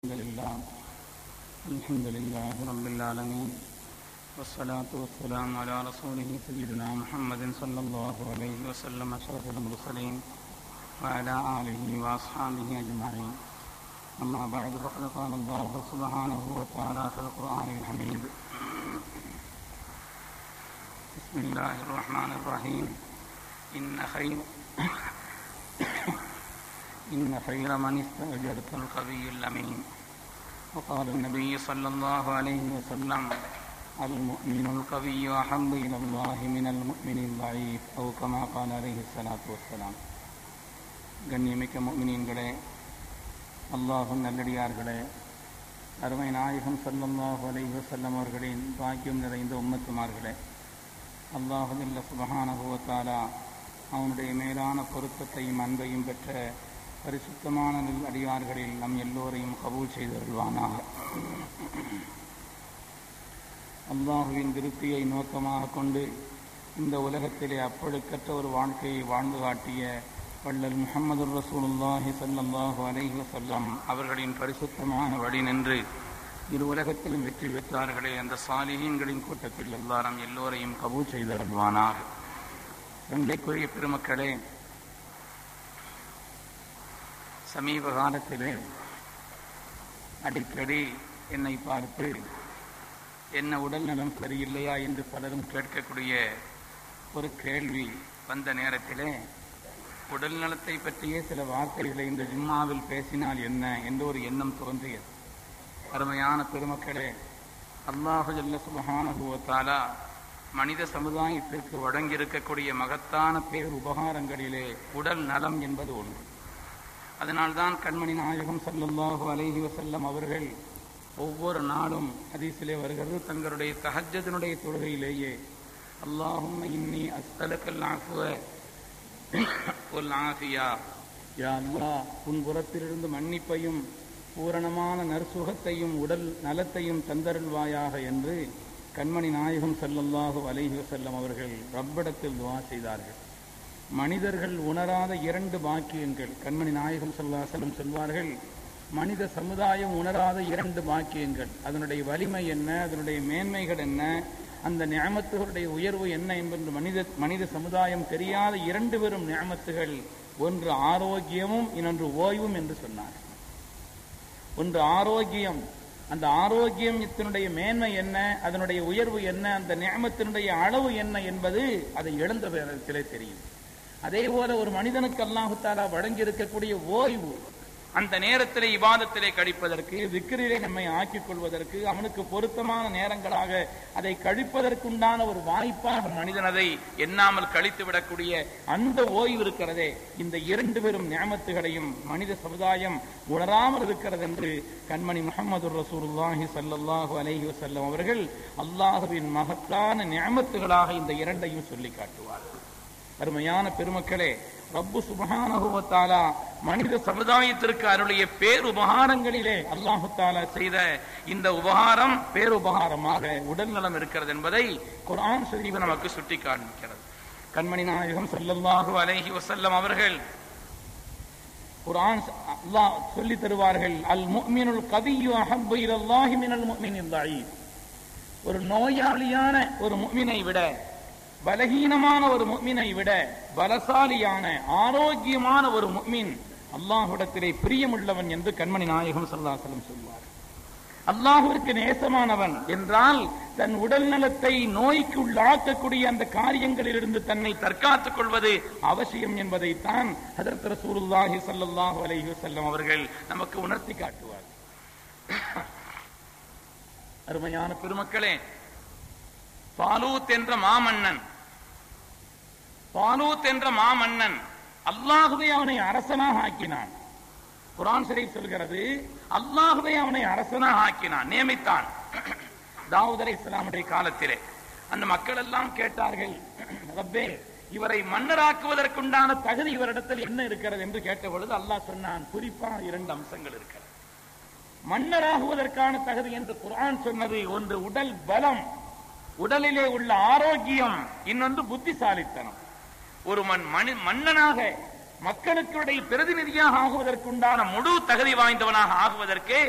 الحمد لله الحمد لله رب العالمين والصلاة والسلام على رسوله سيدنا محمد صلى الله عليه وسلم أشرف المرسلين وعلى آله وأصحابه أجمعين أما بعد فقد قال الله سبحانه وتعالى في القرآن الحميد بسم الله الرحمن الرحيم إن خير إن خير من استأجرت القوي الأمين وقال النبي صلى الله عليه وسلم المؤمن القوي أحب إلى الله من المؤمن الضعيف أو كما قال عليه الصلاة والسلام கண்ணியமிக்க முக்மினீன்களே அல்லாஹும் நல்லடியார்களே அருமை நாயகம் சல்லல்லாஹு அலைஹி வஸல்லம் அவர்களின் பாக்கியம் நிறைந்த உம்மத்துமார்களே அல்லாஹுல்ல சுபஹானஹுவத்தாலா அவனுடைய மேலான பொருத்தத்தையும் அன்பையும் பெற்ற பரிசுத்தமான நல் அடியார்களில் நம் எல்லோரையும் கபூல் செய்தருள்வானாக அல்லாஹுவின் திருப்தியை நோக்கமாக கொண்டு இந்த உலகத்திலே அப்பழுக்கற்ற ஒரு வாழ்க்கையை வாழ்ந்து காட்டிய வள்ளல் முகமது ரசூலுல்லாஹி சல்லல்லாஹு அலைஹி வஸல்லம் அவர்களின் பரிசுத்தமான வழி நின்று இரு உலகத்திலும் வெற்றி பெற்றார்களே அந்த சாலிகீன்களின் கூட்டத்தில் எல்லாரும் எல்லோரையும் கபூல் செய்தருள்வானாக சங்கைக்குரிய பெருமக்களே சமீப காலத்திலே அடிக்கடி என்னை பார்த்து என்ன உடல் நலம் சரியில்லையா என்று பலரும் கேட்கக்கூடிய ஒரு கேள்வி வந்த நேரத்திலே உடல் நலத்தை பற்றிய சில வார்த்தைகளை இந்த ஜும்மாவில் பேசினால் என்ன என்ற ஒரு எண்ணம் தோன்றியது அருமையான பெருமக்களே அல்லாஹு ஜல்ல சுபஹானுவத்தாலா மனித சமுதாயத்திற்கு வழங்கியிருக்கக்கூடிய மகத்தான பேர் உபகாரங்களிலே உடல் நலம் என்பது ஒன்று அதனால்தான் கண்மணி நாயகம் சல்லுல்லாஹு அலைஹி வசல்லம் அவர்கள் ஒவ்வொரு நாளும் ஹதீஸிலே வருகிறது தங்களுடைய தஹஜத்தினுடைய தொழுகையிலேயே அல்லாஹும் இன்னி அஸ்தலக்கல் ஆஃபுவ உல் ஆஃபியா யா அல்லாஹ் உன் புறத்திலிருந்து மன்னிப்பையும் பூரணமான நற்சுகத்தையும் உடல் நலத்தையும் தந்தருள்வாயாக என்று கண்மணி நாயகம் சல்லல்லாஹு அலைஹி வசல்லம் அவர்கள் ரப்பிடத்தில் துவா செய்தார்கள் மனிதர்கள் உணராத இரண்டு பாக்கியங்கள் கண்மணி நாயகம் சொல்லாசலம் சொல்வார்கள் மனித சமுதாயம் உணராத இரண்டு பாக்கியங்கள் அதனுடைய வலிமை என்ன அதனுடைய மேன்மைகள் என்ன அந்த ஞாமத்துகளுடைய உயர்வு என்ன என்பது மனித மனித சமுதாயம் தெரியாத இரண்டு பெரும் ஞாமத்துகள் ஒன்று ஆரோக்கியமும் இன்னொன்று ஓய்வும் என்று சொன்னார் ஒன்று ஆரோக்கியம் அந்த ஆரோக்கியம் இதனுடைய மேன்மை என்ன அதனுடைய உயர்வு என்ன அந்த ஞாமத்தினுடைய அளவு என்ன என்பது அதை இழந்த நேரத்திலே தெரியும் அதே போல ஒரு மனிதனுக்கு அல்லாஹுத்தாலா வழங்கி இருக்கக்கூடிய ஓய்வு அந்த நேரத்திலே இவாதத்திலே கழிப்பதற்கு விக்கிரிலே நம்மை ஆக்கிக் கொள்வதற்கு அவனுக்கு பொருத்தமான நேரங்களாக அதை கழிப்பதற்குண்டான ஒரு வாய்ப்பாக மனிதன் அதை எண்ணாமல் கழித்து விடக்கூடிய அந்த ஓய்வு இருக்கிறதே இந்த இரண்டு பெரும் நியமத்துகளையும் மனித சமுதாயம் உணராமல் இருக்கிறது என்று கண்மணி முகமது ரசூலுல்லாஹி சல்லாஹூ அலஹி வசல்லம் அவர்கள் அல்லாஹுவின் மகத்தான நியமத்துகளாக இந்த இரண்டையும் சொல்லி காட்டுவார்கள் அருமையான பெருமக்களே ரப்பு சுபகானுவத்தாலா மனித சமுதாயத்திற்கு அருளிய பேருபகாரங்களிலே அல்லாஹு தாலா செய்த இந்த உபகாரம் பேருபகாரமாக உடல் நலம் இருக்கிறது என்பதை குரான் ஷரீஃப் நமக்கு சுட்டி காண்பிக்கிறது கண்மணி நாயகம் சல்லல்லாஹு அலைஹி வசல்லம் அவர்கள் குரான் அல்லாஹ் சொல்லி தருவார்கள் அல் முஃமினுல் கவியு அஹப்பு இலல்லாஹி மினல் முஃமினில் தஈஃப் ஒரு நோயாளியான ஒரு முஃமினை விட பலகீனமான ஒரு முக்மினை விட பலசாலியான ஆரோக்கியமான ஒரு முக்மின் அல்லாஹுடத்திலே பிரியமுள்ளவன் என்று கண்மணி நாயகம் சல்லாசலம் சொல்வார் அல்லாஹுவிற்கு நேசமானவன் என்றால் தன் உடல் நலத்தை நோய்க்கு உள்ளாக்கக்கூடிய அந்த காரியங்களிலிருந்து தன்னை தற்காத்துக் கொள்வது அவசியம் என்பதைத்தான் ஹதரத் ரசூலுல்லாஹி ஸல்லல்லாஹு அலைஹி வஸல்லம் அவர்கள் நமக்கு உணர்த்தி காட்டுவார் அருமையான பெருமக்களே பாலூத் என்ற மாமன்னன் பாலூத் என்ற மாமன்னன் அல்லாஹுவை அவனை அரசனாக ஆக்கினான் குரான் ஷரீப் சொல்கிறது அல்லாஹுவை அவனை அரசனாக ஆக்கினான் நியமித்தான் தாவூத் அலை இஸ்லாமுடைய காலத்திலே அந்த மக்கள் எல்லாம் கேட்டார்கள் ரப்பே இவரை மன்னராக்குவதற்குண்டான தகுதி இவரிடத்தில் என்ன இருக்கிறது என்று கேட்ட பொழுது அல்லாஹ் சொன்னான் குறிப்பா இரண்டு அம்சங்கள் இருக்கிறது மன்னராகுவதற்கான தகுதி என்று குரான் சொன்னது ஒன்று உடல் பலம் உடலிலே உள்ள ஆரோக்கியம் இன்னொன்று புத்திசாலித்தனம் ஒரு மண் மன்னனாக மக்களுக்குடைய பிரதிநிதியாக ஆகுவதற்குண்டான முழு தகுதி வாய்ந்தவனாக ஆகுவதற்கு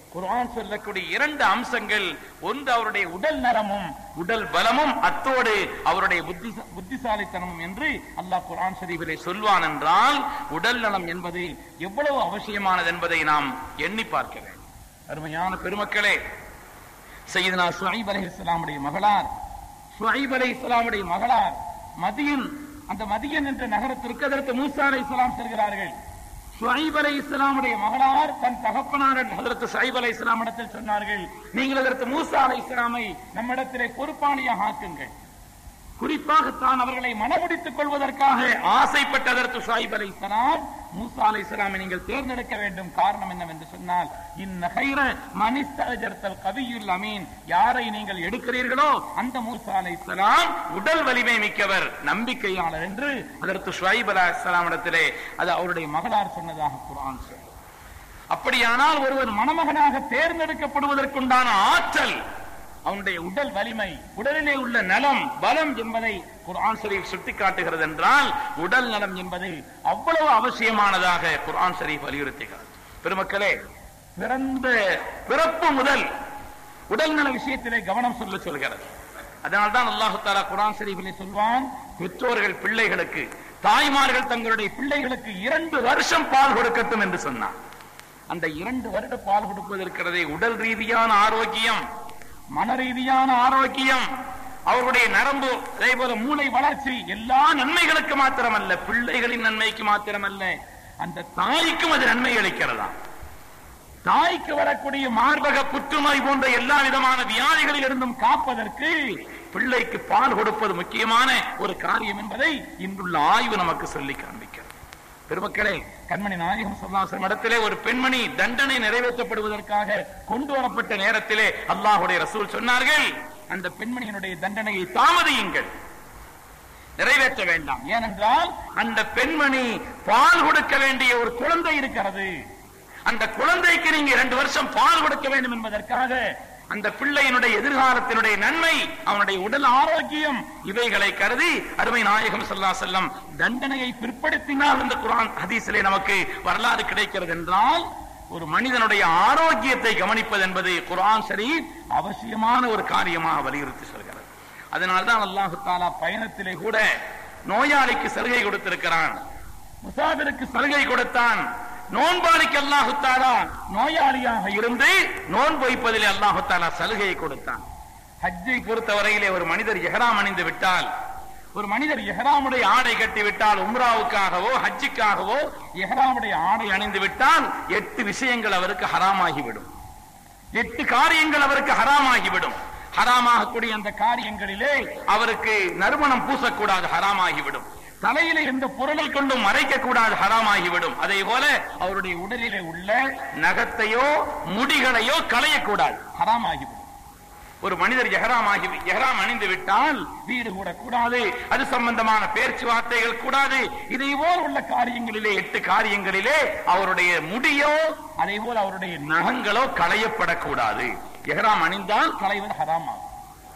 குர்ஆன் சொல்லக்கூடிய இரண்டு அம்சங்கள் ஒன்று அவருடைய உடல் நலமும் உடல் பலமும் அத்தோடு அவருடைய புத்தி புத்திசாலித்தனமும் என்று அல்லாஹ் குர்ஆன் ஷரீஃபிலே சொல்வான் என்றால் உடல் நலம் என்பது எவ்வளவு அவசியமானது என்பதை நாம் எண்ணி பார்க்க வேண்டும் அருமையான பெருமக்களே சையதுனா சுஹைப் அலைஹிஸ்ஸலாமுடைய மகளார் சுஹைப் அலைஹிஸ்ஸலாமுடைய மகளார் மதியன் அந்த மதியன் என்ற நகரத்திற்கு அதற்கு மூசா அலைஹிஸ்ஸலாம் செல்கிறார்கள் சுஹைப் அலைஹிஸ்ஸலாமுடைய மகளார் தன் தகப்பனார் ஹதரத் சுஹைப் அலைஹிஸ்ஸலாம் இடத்தில் சொன்னார்கள் நீங்கள் அதற்கு மூசா அலைஹிஸ்ஸலாமை நம்மிடத்திலே பொறுப்பாளியாக ஆக்குங்கள் குறிப்பாக தான் அவர்களை மனமுடித்துக் கொள்வதற்காக ஆசைப்பட்டதற்கு ஷாயிப் அலை இஸ்லாம் மூசா அலை இஸ்லாமை நீங்கள் தேர்ந்தெடுக்க வேண்டும் காரணம் என்னவென்று சொன்னால் இந்நகைர மனிஸ்தல் கவியுல் அமீன் யாரை நீங்கள் எடுக்கிறீர்களோ அந்த மூசா அலை இஸ்லாம் உடல் வலிமை மிக்கவர் நம்பிக்கையாளர் என்று அதற்கு ஷுவைப் அலா இஸ்லாம் இடத்திலே அது அவருடைய மகளார் சொன்னதாக குரான் சொல்லும் அப்படியானால் ஒருவர் மணமகனாக தேர்ந்தெடுக்கப்படுவதற்குண்டான ஆற்றல் அவனுடைய உடல் வலிமை உடலிலே உள்ள நலம் பலம் என்பதை குர்ஆன் ஷரீஃப் சுட்டிக்காட்டுகிறது என்றால் உடல் நலம் என்பது அவ்வளவு அவசியமானதாக குர்ஆன் ஷரீஃப் வலியுறுத்துகிறது பெருமக்களே பிறந்த பிறப்பு முதல் உடல் நல விஷயத்திலே கவனம் சொல்ல சொல்கிறது அதனால்தான் அல்லாஹு தாலா குர்ஆன் ஷரீஃபிலே சொல்வான் பெற்றோர்கள் பிள்ளைகளுக்கு தாய்மார்கள் தங்களுடைய பிள்ளைகளுக்கு இரண்டு வருஷம் பால் கொடுக்கட்டும் என்று சொன்னான் அந்த இரண்டு வருட பால் கொடுப்பது இருக்கிறதே உடல் ரீதியான ஆரோக்கியம் மன ரீதியான ஆரோக்கியம் அவருடைய நரம்பு அதே போல மூளை வளர்ச்சி எல்லா நன்மைகளுக்கு மாத்திரமல்ல பிள்ளைகளின் நன்மைக்கு மாத்திரமல்ல அந்த தாய்க்கும் அது நன்மை அளிக்கிறதா தாய்க்கு வரக்கூடிய மார்பக புற்றுநோய் போன்ற எல்லா விதமான வியாதிகளில் இருந்தும் காப்பதற்கு பிள்ளைக்கு பால் கொடுப்பது முக்கியமான ஒரு காரியம் என்பதை இன்றுள்ள ஆய்வு நமக்கு சொல்லி காண்பிக்கிறது பெருமக்களே கண்மணி நாயகம் சொல்லாசம் இடத்திலே ஒரு பெண்மணி தண்டனை நிறைவேற்றப்படுவதற்காக கொண்டு வரப்பட்ட நேரத்திலே அல்லாஹுடைய ரசூல் சொன்னார்கள் அந்த பெண்மணியினுடைய தண்டனையை தாமதியுங்கள் நிறைவேற்ற வேண்டாம் ஏனென்றால் அந்த பெண்மணி பால் கொடுக்க வேண்டிய ஒரு குழந்தை இருக்கிறது அந்த குழந்தைக்கு நீங்க இரண்டு வருஷம் பால் கொடுக்க வேண்டும் என்பதற்காக அந்த பிள்ளையினுடைய எதிர்காலத்தினுடைய நன்மை அவனுடைய உடல் ஆரோக்கியம் இவைகளை கருதி அருமை நாயகம் சொல்லா செல்லம் தண்டனையை பிற்படுத்தினால் இந்த குரான் ஹதீஸிலே நமக்கு வரலாறு கிடைக்கிறது என்றால் ஒரு மனிதனுடைய ஆரோக்கியத்தை கவனிப்பது என்பது குரான் சரி அவசியமான ஒரு காரியமாக வலியுறுத்தி சொல்கிறது அதனால்தான் அல்லாஹு தாலா பயணத்திலே கூட நோயாளிக்கு சலுகை கொடுத்திருக்கிறான் முசாபிருக்கு சலுகை கொடுத்தான் நோன்பாளிக்கு அல்லாஹு தாலா நோயாளியாக இருந்து நோன்பு வைப்பதில் அல்லாஹு தாலா சலுகையை கொடுத்தான் ஹஜ்ஜை பொறுத்தவரையிலே ஒரு மனிதர் எஹராம் அணிந்து விட்டால் ஒரு மனிதர் எஹராமுடைய ஆடை கட்டி விட்டால் உம்ராவுக்காகவோ ஹஜ்ஜுக்காகவோ எஹராமுடைய ஆடை அணிந்து விட்டால் எட்டு விஷயங்கள் அவருக்கு ஹராமாகிவிடும் எட்டு காரியங்கள் அவருக்கு ஹராமாகிவிடும் ஹராமாகக்கூடிய அந்த காரியங்களிலே அவருக்கு நறுமணம் பூசக்கூடாது ஹராமாகிவிடும் தலையில எந்த பொருளை கொண்டும் மறைக்க கூடாது ஹராமாகிவிடும் அதே போல அவருடைய உடலிலே உள்ள நகத்தையோ முடிகளையோ களையக்கூடாது ஹராமாகிவிடும் ஒரு மனிதர் எஹராம் ஆகி எஹராம் அணிந்து விட்டால் வீடு கூட கூடாது அது சம்பந்தமான பேச்சுவார்த்தைகள் கூடாது இதை போல் உள்ள காரியங்களிலே எட்டு காரியங்களிலே அவருடைய முடியோ அதே போல் அவருடைய நகங்களோ களையப்படக்கூடாது எஹராம் அணிந்தால் களைவது ஹராம் ஆகும்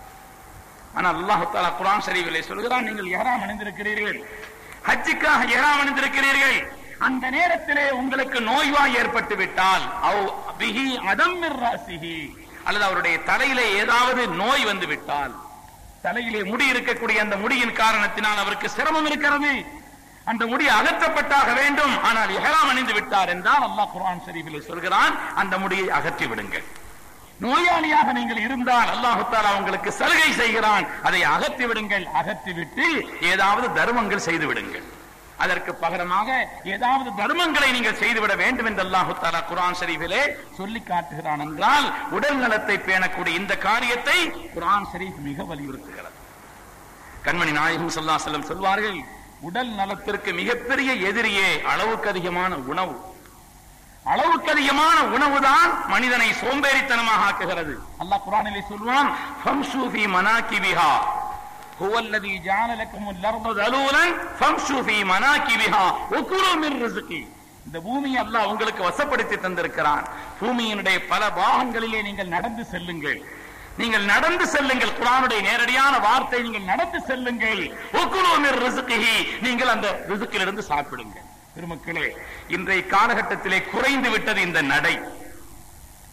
ஆனால் அல்லாஹு தாலா குரான் ஷரீஃபிலே சொல்கிறான் நீங்கள் எஹராம் அணிந்திருக்கிறீர்கள் ஹஜ்ஜுக்காக எஹராம் அணிந்திருக்கிறீர்கள் அந்த நேரத்திலே உங்களுக்கு நோய்வாய் ஏற்பட்டு விட்டால் அவ் பிஹி அதம் ராசிஹி அல்லது அவருடைய தலையிலே ஏதாவது நோய் வந்து விட்டால் தலையிலே முடி இருக்கக்கூடிய அந்த முடியின் காரணத்தினால் அவருக்கு சிரமம் இருக்கிறது அந்த முடி அகற்றப்பட்டாக வேண்டும் ஆனால் எஹராம் அணிந்து விட்டார் என்றால் அல்லாஹ் குரான் ஷரீஃபிலே சொல்கிறான் அந்த முடியை அகற்றி விடுங்கள் நோயாளியாக நீங்கள் இருந்தால் அல்லாஹு தாலா உங்களுக்கு சலுகை செய்கிறான் அதை அகற்றி விடுங்கள் அகற்றிவிட்டு ஏதாவது தர்மங்கள் செய்து விடுங்கள் அதற்கு பகரமாக ஏதாவது தர்மங்களை நீங்கள் செய்துவிட வேண்டும் என்று அல்லாஹு தாலா குரான் ஷரீஃபிலே சொல்லி காட்டுகிறான் என்றால் உடல் நலத்தை பேணக்கூடிய இந்த காரியத்தை குரான் ஷரீஃப் மிக வலியுறுத்துகிறது கண்மணி நாயகம் சொல்லா செல்லம் சொல்வார்கள் உடல் நலத்திற்கு மிகப்பெரிய எதிரியே அளவுக்கு அதிகமான உணவு அளவுக்கு அதிகமான உணவுதான் மனிதனை சோம்பேறித்தனமாக ஆக்குகிறது அல்லாஹ் குரானிலே சொல்வான் ஃபம்ஷு ஃபீ மனாகிபிஹா هو الذي جعل لكم الارض ذلولا فامشوا في مناكبها وكلوا من رزقه இந்த பூமியை அல்லாஹ் உங்களுக்கு வசப்படுத்தி தந்திருக்கிறான் பூமியினுடைய பல பாகங்களிலே நீங்கள் நடந்து செல்லுங்கள் நீங்கள் நடந்து செல்லுங்கள் குரானுடைய நேரடியான வார்த்தை நீங்கள் நடந்து செல்லுங்கள் ஒக்குலு மிர் ரிசுகிஹி நீங்கள் அந்த ரிசுக்கிலிருந்து சாப்பிடுங்கள் பெருமக்களே இன்றைய காலகட்டத்திலே குறைந்து விட்டது இந்த நடை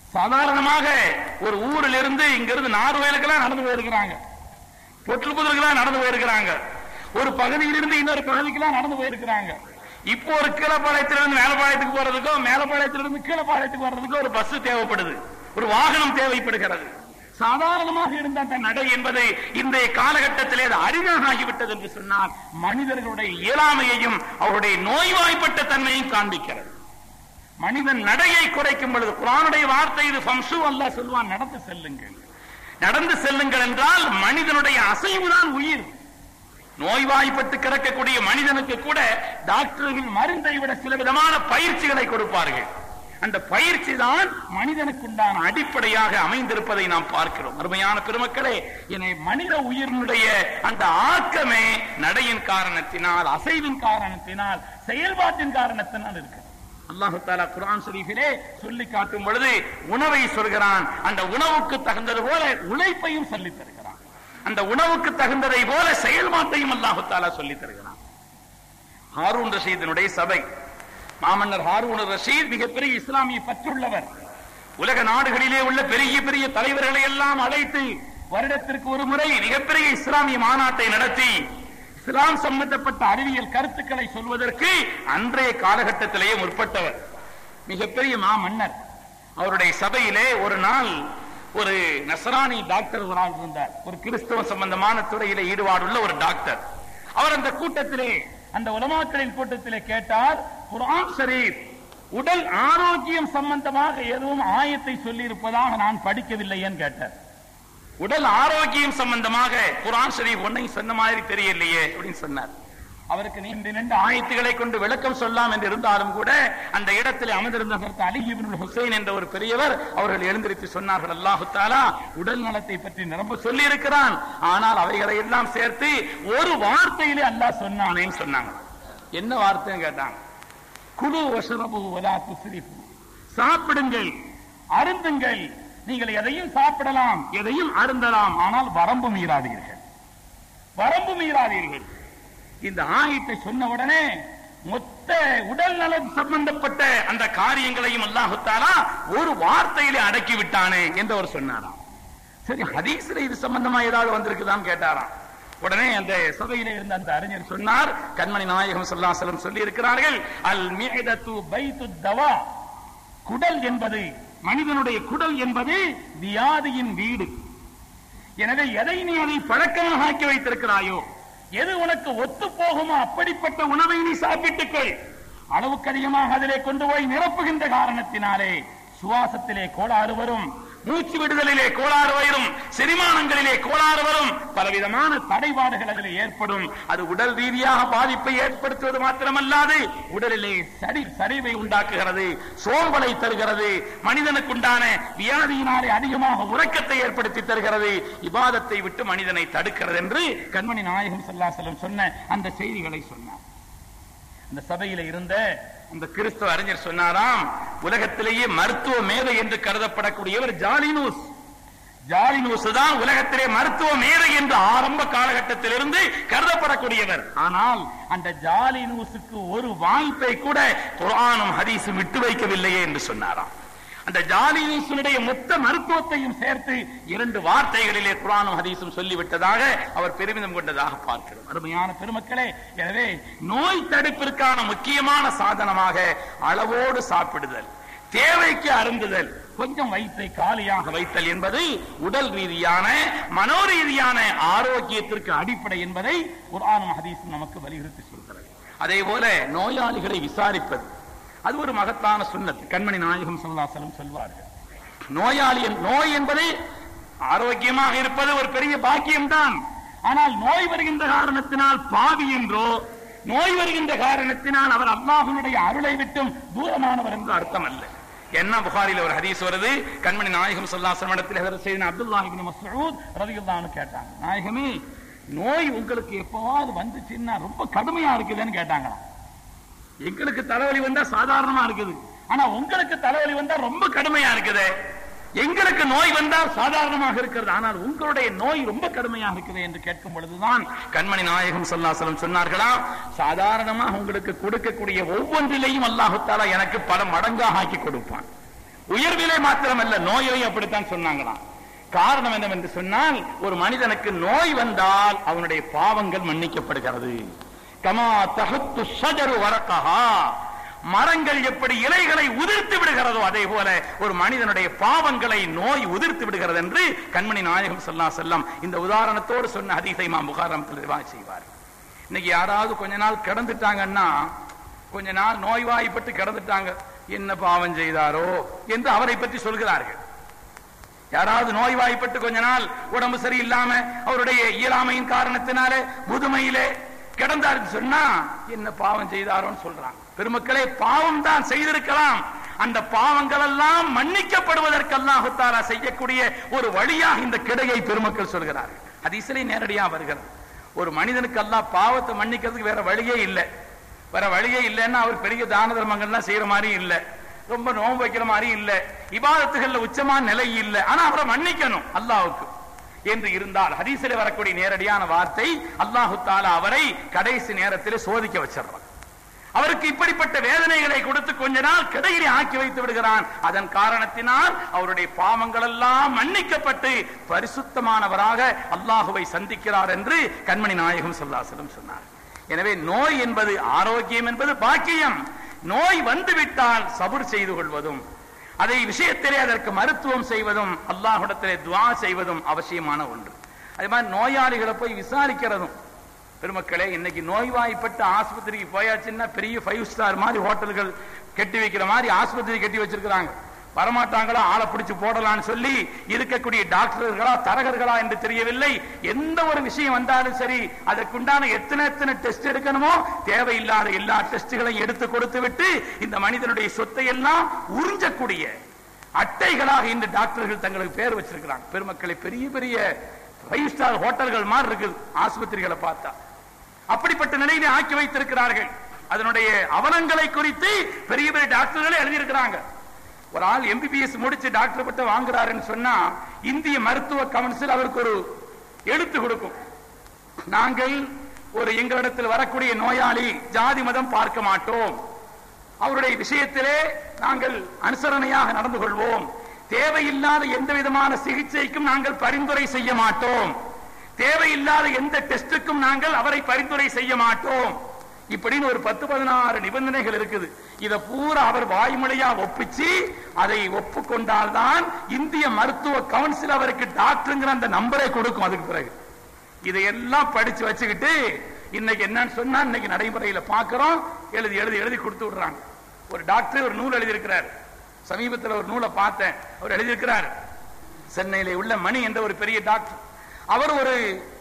சாதாரணமாக ஒரு ஊரில் இருந்து இங்க இருந்து நார்வேலுக்கெல்லாம் நடந்து போயிருக்கிறாங்க பொற்றுப்புதலுக்கெல்லாம் நடந்து போயிருக்கிறாங்க ஒரு பகுதியிலிருந்து இன்னொரு பகுதிக்கெல்லாம் நடந்து போயிருக்கிறாங்க இப்போ ஒரு கீழப்பாளையத்திலிருந்து மேலப்பாளையத்துக்கு போறதுக்கோ மேலப்பாளையத்திலிருந்து கீழப்பாளையத்துக்கு வர்றதுக்கோ ஒரு பஸ் தேவைப்படுது ஒரு வாகனம் தேவைப்படுகிறது சாதாரணமாக இருந்த அந்த நடை என்பது இன்றைய காலகட்டத்திலே அது அரிதாக ஆகிவிட்டது என்று சொன்னால் மனிதர்களுடைய இயலாமையையும் அவருடைய நோய்வாய்ப்பட்ட தன்மையும் காண்பிக்கிறது மனிதன் நடையை குறைக்கும் பொழுது குரானுடைய வார்த்தை இது ஃபம்சு அல்லாஹ் சொல்வான் நடந்து செல்லுங்கள் நடந்து செல்லுங்கள் என்றால் மனிதனுடைய அசைவுதான் உயிர் நோய்வாய்ப்பட்டு கிடக்கக்கூடிய மனிதனுக்கு கூட டாக்டர்கள் மருந்தை விட சில விதமான பயிற்சிகளை கொடுப்பார்கள் அந்த பயிற்சி தான் மனிதனுக்குண்டான அடிப்படையாக அமைந்திருப்பதை நாம் பார்க்கிறோம் அருமையான பெருமக்களே என மனித உயிரினுடைய அந்த ஆக்கமே நடையின் காரணத்தினால் அசைவின் காரணத்தினால் செயல்பாட்டின் காரணத்தினால் இருக்கு அல்லாஹு தாலா குரான் ஷரீஃபிலே சொல்லி காட்டும் பொழுது உணவை சொல்கிறான் அந்த உணவுக்கு தகுந்தது போல உழைப்பையும் சொல்லித் தருகிறான் அந்த உணவுக்கு தகுந்ததை போல செயல்பாட்டையும் அல்லாஹு தாலா சொல்லித் தருகிறான் ஹாரூன் ரஷீதனுடைய சபை மாமன்னர் ஹாரூன் ரஷீத் மிகப்பெரிய இஸ்லாமிய பற்றுள்ளவர் உலக நாடுகளிலே உள்ள பெரிய பெரிய தலைவர்களை எல்லாம் அழைத்து வருடத்திற்கு ஒரு முறை மிகப்பெரிய இஸ்லாமிய மாநாட்டை நடத்தி இஸ்லாம் சம்பந்தப்பட்ட அறிவியல் கருத்துக்களை சொல்வதற்கு அன்றைய காலகட்டத்திலேயே முற்பட்டவர் மிகப்பெரிய மாமன்னர் அவருடைய சபையிலே ஒரு நாள் ஒரு நசராணி டாக்டர் ஒரு ஆள் இருந்தார் ஒரு கிறிஸ்தவ சம்பந்தமான துறையிலே ஈடுபாடுள்ள ஒரு டாக்டர் அவர் அந்த கூட்டத்திலே அந்த உலமாக்களின் கூட்டத்திலே கேட்டார் குர்ஆன் ஷரீப் உடல் ஆரோக்கியம் சம்பந்தமாக எதுவும் ஆயத்தை சொல்லி இருப்பதாக நான் படிக்கவில்லையேன்னு கேட்டார் உடல் ஆரோக்கியம் சம்பந்தமாக குர்ஆன் ஷரீப் ஒன்னையும் சொன்ன மாதிரி தெரியலையே அப்படின்னு சொன்னார் அவருக்கு நீண்ட நின்று ஆயத்துகளை கொண்டு விளக்கம் சொல்லலாம் என்று இருந்தாலும் கூட அந்த இடத்தில் அமர்ந்திருந்த ஹசரத் அலி இப்னுல் ஹுசைன் என்ற ஒரு பெரியவர் அவர்கள் எழுந்திருத்து சொன்னார்கள் அல்லாஹு தாலா உடல் நலத்தை பற்றி நிரம்ப சொல்லி இருக்கிறான் ஆனால் அவைகளை எல்லாம் சேர்த்து ஒரு வார்த்தையிலே அல்லாஹ் சொன்னானேன்னு சொன்னாங்க என்ன வார்த்தைன்னு கேட்டாங்க குழு வசரபு வலா துஸ்ரிஃபு சாப்பிடுங்கள் அருந்துங்கள் நீங்கள் எதையும் சாப்பிடலாம் எதையும் அருந்தலாம் ஆனால் வரம்பு மீறாதீர்கள் வரம்பு மீறாதீர்கள் இந்த ஆயத்தை சொன்ன உடனே மொத்த உடல் நலம் சம்பந்தப்பட்ட அந்த காரியங்களையும் அல்லாஹுத்தாலா ஒரு வார்த்தையிலே அடக்கி விட்டானே என்று அவர் சொன்னாராம் சரி ஹதீஸ்ல இது சம்பந்தமா ஏதாவது வந்திருக்குதான்னு கேட்டாராம் உடனே அந்த சபையில இருந்த அந்த அறிஞர் சொன்னார் கண்மணி நாயகம் சொல்லாசலம் சொல்லி இருக்கிறார்கள் அல் மிஹதத்து பைத்து தவா குடல் என்பது மனிதனுடைய குடல் என்பது வியாதியின் வீடு எனவே எதை நீ அதை பழக்கமாக ஆக்கி வைத்திருக்கிறாயோ எது உனக்கு ஒத்து போகுமோ அப்படிப்பட்ட உணவை நீ சாப்பிட்டுக்கொள் அளவுக்கு அதிகமாக அதிலே கொண்டு போய் நிரப்புகின்ற காரணத்தினாலே சுவாசத்திலே கோளாறு வரும் மூச்சு விடுதலிலே கோளாறு வரும் செரிமானங்களிலே கோளாறு வரும் பலவிதமான தடைபாடுகள் அதில் ஏற்படும் அது உடல் ரீதியாக பாதிப்பை ஏற்படுத்துவது மாத்திரமல்லாது உடலிலே சரி சரிவை உண்டாக்குகிறது சோம்பலை தருகிறது மனிதனுக்குண்டான வியாதியினாலே அதிகமாக உறக்கத்தை ஏற்படுத்தி தருகிறது இபாதத்தை விட்டு மனிதனை தடுக்கிறது என்று கண்மணி நாயகம் செல்லம் சொன்ன அந்த செய்திகளை சொன்னார் அந்த சபையில இருந்த அந்த கிறிஸ்துவ அறிஞர் சொன்னாராம் உலகத்திலேயே மருத்துவ மேதை என்று கருதப்படக்கூடியவர் ஜாலினூஸ் ஜாலினூஸ் தான் உலகத்திலே மருத்துவ மேதை என்று ஆரம்ப காலகட்டத்திலிருந்து கருதப்படக்கூடியவர் ஆனால் அந்த ஜாலினூஸுக்கு ஒரு வாய்ப்பை கூட குர்ஆனும் ஹதீஸும் விட்டு வைக்கவில்லையே என்று சொன்னாராம் அந்த ஜாலினூசனுடைய மொத்த மருத்துவத்தையும் சேர்த்து இரண்டு வார்த்தைகளிலே குரானும் ஹதீஸும் சொல்லிவிட்டதாக அவர் பெருமிதம் கொண்டதாக பார்க்கிறோம் அருமையான பெருமக்களே எனவே நோய் தடுப்பிற்கான முக்கியமான சாதனமாக அளவோடு சாப்பிடுதல் தேவைக்கு அருந்துதல் கொஞ்சம் வயிற்றை காலியாக வைத்தல் என்பது உடல் ரீதியான மனோரீதியான ஆரோக்கியத்திற்கு அடிப்படை என்பதை குர்ஆனும் ஹதீஸும் நமக்கு வலியுறுத்தி சொல்கிறது அதே போல நோயாளிகளை விசாரிப்பது அது ஒரு மகத்தான சுண்ணத் கண்மணி நாயகம் சொல்லாசலம் சொல்வார்கள் நோயாளி நோய் என்பது ஆரோக்கியமாக இருப்பது ஒரு பெரிய பாக்கியம்தான் ஆனால் நோய் வருகின்ற காரணத்தினால் பாவி என்றோ நோய் வருகின்ற காரணத்தினால் அவர் அல்லாஹனுடைய அருளை விட்டும் தூரமானவர் என்று அர்த்தம் அல்ல என்ன புகாரில் ஒரு ஹதீஸ் வருது கண்மணி நாயகம் சொல்லாசலம் இடத்தில் செய்த அப்துல்லா இப்னு மஸ்ஊத் ரலியல்லாஹு கேட்டாங்க நாயகமே நோய் உங்களுக்கு எப்பவாவது வந்துச்சுன்னா ரொம்ப கடுமையா இருக்குதுன்னு கேட்டாங்களாம் எங்களுக்கு தலைவலி வந்தா சாதாரணமா இருக்குது ஆனா உங்களுக்கு தலைவலி வந்தா ரொம்ப கடுமையா இருக்குது எங்களுக்கு நோய் வந்தால் சாதாரணமாக இருக்கிறது ஆனால் உங்களுடைய நோய் ரொம்ப கடுமையாக இருக்குது என்று கேட்கும் பொழுதுதான் கண்மணி நாயகம் சொல்லாசலம் சொன்னார்களா சாதாரணமாக உங்களுக்கு கொடுக்கக்கூடிய ஒவ்வொன்றிலையும் அல்லாஹுத்தாலா எனக்கு பல மடங்காக ஆக்கி கொடுப்பான் உயர்விலே மாத்திரமல்ல நோயிலையும் அப்படித்தான் சொன்னாங்களாம் காரணம் என்னவென்று சொன்னால் ஒரு மனிதனுக்கு நோய் வந்தால் அவனுடைய பாவங்கள் மன்னிக்கப்படுகிறது கமா தகுத்து ஷஜரு வரக்கஹா மரங்கள் எப்படி இலைகளை உதிர்த்து விடுகிறதோ அதே போல ஒரு மனிதனுடைய பாவங்களை நோய் உதிர்த்து விடுகிறது என்று கண்மணி நாயகம் சொல்லா செல்லம் இந்த உதாரணத்தோடு சொன்ன ஹதீஸை மா புகாரம் செய்வார் இன்னைக்கு யாராவது கொஞ்ச நாள் கிடந்துட்டாங்கன்னா கொஞ்ச நாள் நோய்வாய்ப்பட்டு கிடந்துட்டாங்க என்ன பாவம் செய்தாரோ என்று அவரை பற்றி சொல்கிறார்கள் யாராவது நோய்வாய்ப்பட்டு கொஞ்ச நாள் உடம்பு சரியில்லாம அவருடைய இயலாமையின் காரணத்தினால முதுமையிலே கிடந்தாரு சொன்னா என்ன பாவம் செய்தாரோன்னு சொல்றாங்க பெருமக்களே பாவம் தான் செய்திருக்கலாம் அந்த பாவங்கள் எல்லாம் மன்னிக்கப்படுவதற்கெல்லாம் தாரா செய்யக்கூடிய ஒரு வழியாக இந்த கிடையை பெருமக்கள் சொல்கிறார்கள் அது இசலை நேரடியா வருகிறது ஒரு மனிதனுக்கு எல்லாம் பாவத்தை மன்னிக்கிறதுக்கு வேற வழியே இல்லை வேற வழியே இல்லைன்னா அவர் பெரிய தான தர்மங்கள்லாம் செய்யற மாதிரி இல்லை ரொம்ப நோன்பு வைக்கிற மாதிரி இல்ல இபாதத்துகள்ல உச்சமான நிலை இல்ல ஆனா அவரை மன்னிக்கணும் அல்லாவுக்கு என்று இருந்தால் ஹதீசில வரக்கூடிய நேரடியான வார்த்தை அல்லாஹு தாலா அவரை கடைசி நேரத்தில் சோதிக்க வச்சிடறான் அவருக்கு இப்படிப்பட்ட வேதனைகளை கொடுத்து கொஞ்ச நாள் கிடையிலே ஆக்கி வைத்து விடுகிறான் அதன் காரணத்தினால் அவருடைய பாவங்கள் எல்லாம் மன்னிக்கப்பட்டு பரிசுத்தமானவராக அல்லாஹுவை சந்திக்கிறார் என்று கண்மணி நாயகம் சொல்லாசலம் சொன்னார் எனவே நோய் என்பது ஆரோக்கியம் என்பது பாக்கியம் நோய் வந்துவிட்டால் சபுர் செய்து கொள்வதும் அதை விஷயத்திலே அதற்கு மருத்துவம் செய்வதும் அல்லாஹுடத்திலே துவா செய்வதும் அவசியமான ஒன்று அதே மாதிரி நோயாளிகளை போய் விசாரிக்கிறதும் பெருமக்களே இன்னைக்கு நோய்வாய்ப்பட்டு ஆஸ்பத்திரிக்கு போயாச்சுன்னா பெரிய ஃபைவ் ஸ்டார் மாதிரி ஹோட்டல்கள் கட்டி வைக்கிற மாதிரி ஆஸ்பத்திரி கட்டி வச்சிருக்கிறாங்க வரமாட்டாங்களா ஆளை பிடிச்சு போடலாம்னு சொல்லி இருக்கக்கூடிய டாக்டர்களா தரகர்களா என்று தெரியவில்லை எந்த ஒரு விஷயம் வந்தாலும் சரி அதற்குண்டான எத்தனை எத்தனை டெஸ்ட் எடுக்கணுமோ தேவையில்லாத எல்லா டெஸ்டுகளையும் எடுத்து கொடுத்து விட்டு இந்த மனிதனுடைய சொத்தை எல்லாம் உறிஞ்சக்கூடிய அட்டைகளாக இந்த டாக்டர்கள் தங்களுக்கு பேர் வச்சிருக்கிறாங்க பெருமக்களை பெரிய பெரிய ஃபைவ் ஸ்டார் ஹோட்டல்கள் மாதிரி இருக்குது ஆஸ்பத்திரிகளை பார்த்தா அப்படிப்பட்ட நிலையிலே ஆக்கி வைத்திருக்கிறார்கள் அதனுடைய அவலங்களை குறித்து பெரிய பெரிய டாக்டர்களே எழுதியிருக்கிறாங்க ஒரு ஆள் எம்பிபிஎஸ் முடிச்சு டாக்டர் பட்ட வாங்குறாருன்னு சொன்னா இந்திய மருத்துவ கவுன்சில் அவருக்கு ஒரு எழுத்து கொடுக்கும் நாங்கள் ஒரு எங்களிடத்தில் வரக்கூடிய நோயாளி ஜாதி மதம் பார்க்க மாட்டோம் அவருடைய விஷயத்திலே நாங்கள் அனுசரணையாக நடந்து கொள்வோம் தேவையில்லாத எந்த விதமான சிகிச்சைக்கும் நாங்கள் பரிந்துரை செய்ய மாட்டோம் தேவையில்லாத எந்த டெஸ்டுக்கும் நாங்கள் அவரை பரிந்துரை செய்ய மாட்டோம் இப்படின்னு ஒரு பத்து பதினாறு நிபந்தனைகள் இருக்குது இத பூரா அவர் வாய்மொழியா ஒப்பிச்சு அதை ஒப்புக்கொண்டால்தான் இந்திய மருத்துவ கவுன்சில் அவருக்கு டாக்டருங்கிற அந்த நம்பரை கொடுக்கும் அதுக்கு பிறகு இதையெல்லாம் படிச்சு வச்சுக்கிட்டு இன்னைக்கு என்னன்னு சொன்னா இன்னைக்கு நடைமுறையில பாக்குறோம் எழுதி எழுதி எழுதி கொடுத்து விடுறாங்க ஒரு டாக்டர் ஒரு நூல் எழுதியிருக்கிறார் சமீபத்தில் ஒரு நூலை பார்த்தேன் அவர் எழுதியிருக்கிறார் சென்னையில உள்ள மணி என்ற ஒரு பெரிய டாக்டர் அவர் ஒரு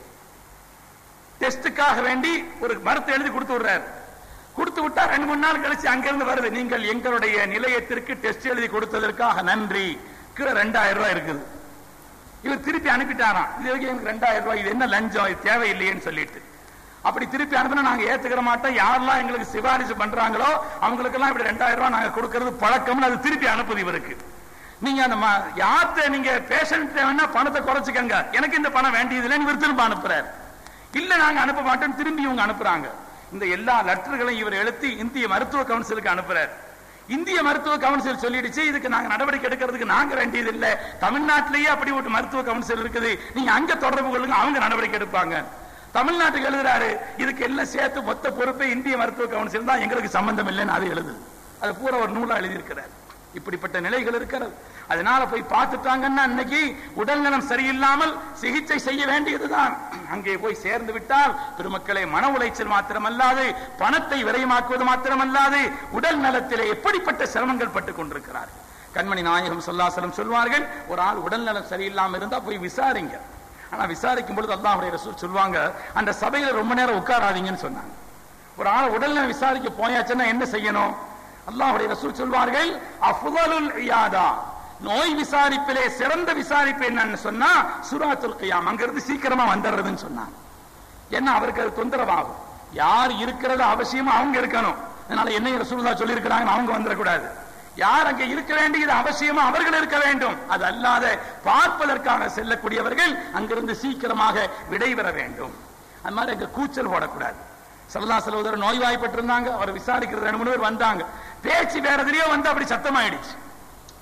டெஸ்டுக்காக வேண்டி ஒரு மருத்துவ எழுதி கொடுத்து விடுறாரு கொடுத்து விட்டா ரெண்டு மூணு நாள் கழிச்சு அங்கிருந்து வருது நீங்கள் எங்களுடைய நிலையத்திற்கு டெஸ்ட் எழுதி கொடுத்ததற்காக நன்றி கீழே ரெண்டாயிரம் ரூபாய் இருக்குது இவர் திருப்பி அனுப்பிட்டாராம் இது வரைக்கும் எனக்கு ரெண்டாயிரம் ரூபாய் இது என்ன லஞ்சம் இது தேவையில்லையேன்னு சொல்லிட்டு அப்படி திருப்பி அனுப்பினா நாங்க ஏத்துக்கிற மாட்டோம் யாரெல்லாம் எங்களுக்கு சிபாரிசு பண்றாங்களோ அவங்களுக்கு எல்லாம் இப்படி ரெண்டாயிரம் ரூபாய் நாங்க கொடுக்கறது பழக்கம்னு அது திருப்பி அனுப்புது இவருக்கு நீங்க அந்த யார்த்த நீங்க பேஷண்ட் வேணா பணத்தை குறைச்சுக்கங்க எனக்கு இந்த பணம் வேண்டியதில்லை இவர் திரும்ப அனுப்புறாரு இல்ல நாங்க அனுப்ப மாட்டோம் திரும்பி இவங்க அனுப்புறாங்க இந்த எல்லா லெட்டர்களையும் இவர் எழுத்தி இந்திய மருத்துவ கவுன்சிலுக்கு அனுப்புறாரு இந்திய மருத்துவ கவுன்சில் சொல்லிடுச்சு இதுக்கு நாங்க நடவடிக்கை எடுக்கிறதுக்கு நாங்க வேண்டியது இல்ல தமிழ்நாட்டிலேயே அப்படி ஒரு மருத்துவ கவுன்சில் இருக்குது நீங்க அங்க தொடர்பு கொள்ளுங்க அவங்க நடவடிக்கை எடுப்பாங்க தமிழ்நாட்டுக்கு எழுதுறாரு இதுக்கு எல்லாம் சேர்த்து மொத்த பொறுப்பை இந்திய மருத்துவ கவுன்சில் தான் எங்களுக்கு சம்பந்தம் இல்லைன்னு அது எழுதுது அது பூரா ஒரு நூலா எழுதியிருக்கிறார் இப்படிப்பட்ட நிலைகள் இருக்கிறது அதனால போய் பார்த்துட்டாங்கன்னா இன்னைக்கு உடல்நலம் சரியில்லாமல் சிகிச்சை செய்ய வேண்டியதுதான் அங்கே போய் சேர்ந்து விட்டால் பெருமக்களை மன உளைச்சல் மாத்திரமல்லாது பணத்தை விரயமாக்குவது மாத்திரமல்லாது உடல் நலத்திலே எப்படிப்பட்ட சிரமங்கள் பட்டுக் கொண்டிருக்கிறார் கண்மணி நாயகம் சொல்லாசலம் சொல்வார்கள் ஒரு ஆள் உடல் நலம் சரியில்லாம இருந்தா போய் விசாரிங்க ஆனா விசாரிக்கும் பொழுது அல்லாஹுடைய ரசூல் சொல்லுவாங்க அந்த சபையில ரொம்ப நேரம் உட்காராதீங்கன்னு சொன்னாங்க ஒரு ஆள் உடல்நலம் விசாரிக்க போயாச்சுன்னா என்ன செய்யணும் அல்லாஹுடைய ரசூல் சொல்வார்கள் அஃதலுல் இயாதா நோய் விசாரிப்பிலே சிறந்த விசாரிப்பு என்னன்னு சொன்னா சுராத்துல் கியாம் அங்கிருந்து சீக்கிரமா வந்துடுறதுன்னு சொன்னாங்க ஏன்னா அவருக்கு அது தொந்தரவாகும் யார் இருக்கிறது அவசியமா அவங்க இருக்கணும் அதனால என்ன ரசூலுல்லா சொல்லி இருக்கிறாங்க அவங்க வந்துடக்கூடாது யார் அங்கே இருக்க வேண்டியது அவசியமா அவர்கள் இருக்க வேண்டும் அது அல்லாத பார்ப்பதற்காக செல்லக்கூடியவர்கள் அங்கிருந்து சீக்கிரமாக விடைபெற வேண்டும் அது மாதிரி அங்க கூச்சல் போடக்கூடாது சல்லா சலோதரர் நோய்வாய்ப்பட்டிருந்தாங்க அவர் விசாரிக்கிறது ரெண்டு மூணு பேர் வந்தாங்க பேச்சு வேற எதிரியோ வந்து அப்படி சத்தமாயிடுச்சு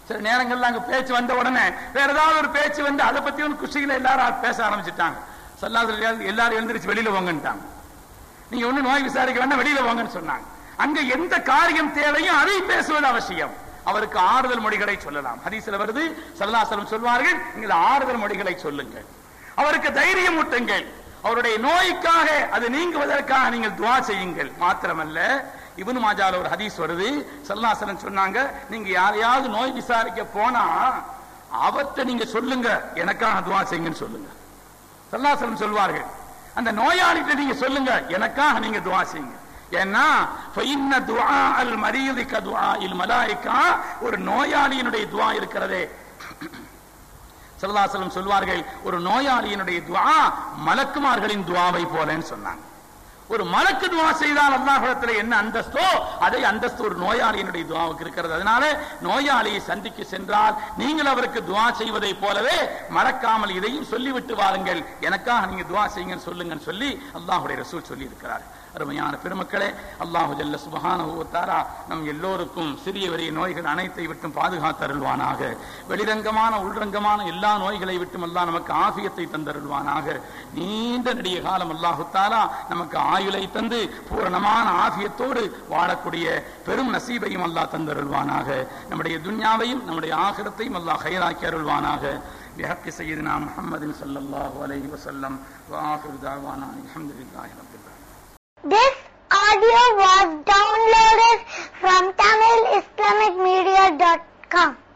சில நேரங்கள்ல அங்க பேச்சு வந்த உடனே வேற ஏதாவது ஒரு பேச்சு வந்து அதை பத்தி ஒரு குஷியில எல்லாரும் பேச ஆரம்பிச்சுட்டாங்க சொல்லாத எல்லாரும் எழுந்திருச்சு வெளியில போங்கன்ட்டாங்க நீங்க ஒண்ணு நோய் விசாரிக்க வேண்டாம் வெளியில போங்கன்னு சொன்னாங்க அங்க எந்த காரியம் தேவையும் அதை பேசுவது அவசியம் அவருக்கு ஆறுதல் மொழிகளை சொல்லலாம் ஹதீஸ்ல வருது சல்லாசலம் சொல்வார்கள் நீங்கள் ஆறுதல் மொழிகளை சொல்லுங்கள் அவருக்கு தைரியம் ஊட்டுங்கள் அவருடைய நோய்க்காக அது நீங்குவதற்காக நீங்கள் துவா செய்யுங்கள் மாத்திரமல்ல இவனு மாஜால ஒரு ஹதீஸ் வருது சல்லாசலம் சொன்னாங்க நீங்க யாரையாவது நோய் விசாரிக்க போனா அவர்கிட்ட நீங்க சொல்லுங்க எனக்காக துவா செய்யுங்கன்னு சொல்லுங்க சல்லாசலம் சொல்வார்கள் அந்த நோயாளிகிட்ட நீங்க சொல்லுங்க எனக்காக நீங்க துவா செய்யுங்க ஏன்னா ஃபைன்ன துஆ அல் மரீதி கதுஆ இல் மலாயிகா ஒரு நோயாளியினுடைய துவா இருக்கிறதே சல்லாசலம் சொல்வார்கள் ஒரு நோயாளியினுடைய துவா மலக்குமார்களின் துவாவை போலன்னு சொன்னாங்க ஒரு மலக்கு துவா செய்தால் அல்லாஹிடத்துல என்ன அந்தஸ்தோ அதே அந்தஸ்து ஒரு நோயாளியினுடைய துவாவுக்கு இருக்கிறது அதனால நோயாளியை சந்திக்க சென்றால் நீங்கள் அவருக்கு துவா செய்வதை போலவே மறக்காமல் இதையும் சொல்லிவிட்டு வாருங்கள் எனக்காக நீங்க துவா செய்யுங்கன்னு சொல்லுங்கன்னு சொல்லி அல்லாஹுடைய ரசூல் சொல்லி இருக்கிறார் அருமையான பெருமக்களே அல்லாஹு ஜல்ல சுபஹானஹு தாரா நம் எல்லோருக்கும் சிறிய பெரிய நோய்கள் அனைத்தை விட்டும் பாதுகாத்தருள்வானாக வெளிரங்கமான உள்ரங்கமான எல்லா நோய்களை விட்டும் அல்லாஹ் நமக்கு ஆபியத்தை தந்தருள்வானாக நீண்ட நெடிய காலம் அல்லாஹு தாரா நமக்கு ஆயுளை தந்து பூரணமான ஆபியத்தோடு வாழக்கூடிய பெரும் நசீபையும் அல்லாஹ் தந்தருள்வானாக நம்முடைய துன்யாவையும் நம்முடைய ஆகிரத்தையும் அல்லாஹ் ஹயராக்கி அருள்வானாக بحق سيدنا محمد صلى الله عليه وسلم وآخر دعوانا الحمد لله رب العالمين This audio was downloaded from TamilIslamicMedia.com.